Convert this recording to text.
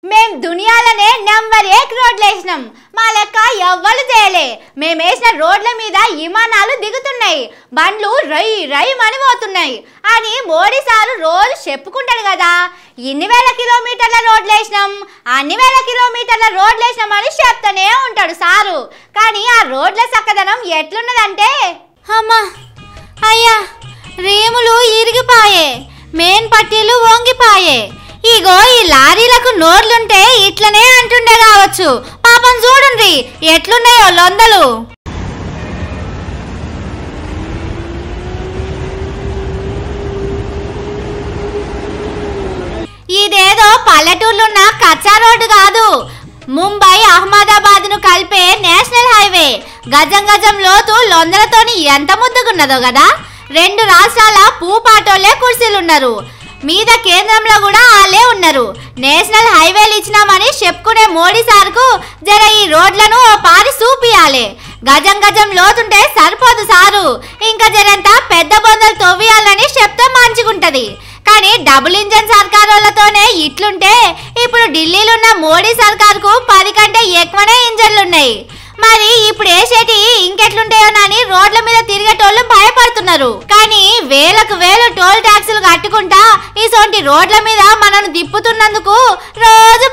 మేం దునియాలనే నెంబర్ ఏక్ రోడ్లు వేసినాం మా లెక్క ఎవ్వరు చేయలే మేము వేసిన రోడ్ల మీద విమానాలు దిగుతున్నాయి బండ్లు రై రై మని పోతున్నాయి అని మోడీ సారు రోజు చెప్పుకుంటాడు కదా ఇన్ని వేల కిలోమీటర్ల రోడ్లు వేసినాం అన్ని వేల కిలోమీటర్ల రోడ్లు వేసినాం అని చెప్తానే ఉంటాడు సారు కానీ ఆ రోడ్ల చక్కదనం ఎట్లున్నదంటే అమ్మా అయ్యా రేములు ఇరిగిపాయే మెయిన్ పట్టీలు వంగిపాయే ఇగో ఈ లారీలకు నోర్లుంటే ఇట్లనే అంటుండే కావచ్చు పాపం చూడండి ఎట్లున్నాయో లొందలు ఇదేదో పల్లెటూర్లున్న కచ్చా రోడ్డు కాదు ముంబై అహ్మదాబాద్ ను కలిపే నేషనల్ హైవే గజం గజం లోతు లొందలతోని ఎంత ముద్దుగున్నదో కదా రెండు రాష్ట్రాల పూపాటోళ్లే కుర్చీలున్నారు మీద కేంద్రంలో కూడా వాళ్ళే ఉన్నారు నేషనల్ హైవేలు ఇచ్చినామని చెప్పుకునే మోడీ సార్కు జర ఈ రోడ్లను ఓ పారి చూపియాలి గజం గజం లోతుంటే సరిపోదు సారు ఇంకా జరంతా పెద్ద బొందలు తవ్వియాలని చెప్తే మంచిగుంటది కానీ డబుల్ ఇంజన్ సర్కారులతోనే ఇట్లుంటే ఇప్పుడు ఢిల్లీలో ఉన్న మోడీ సర్కార్కు పది కంటే ఎక్కువనే ఇంజన్లు ఉన్నాయి మరి ఇప్పుడు వేసేటి ఇంకెట్లుంటాయోనని రోడ్ల మీద తిరిగేటోళ్ళు భయపడుతున్నారు కానీ వేలకు వేలు టోల్ ట్యాక్సులు కట్టుకుంటా ఇసొంటి రోడ్ల మీద మనను తిప్పుతున్నందుకు రోజు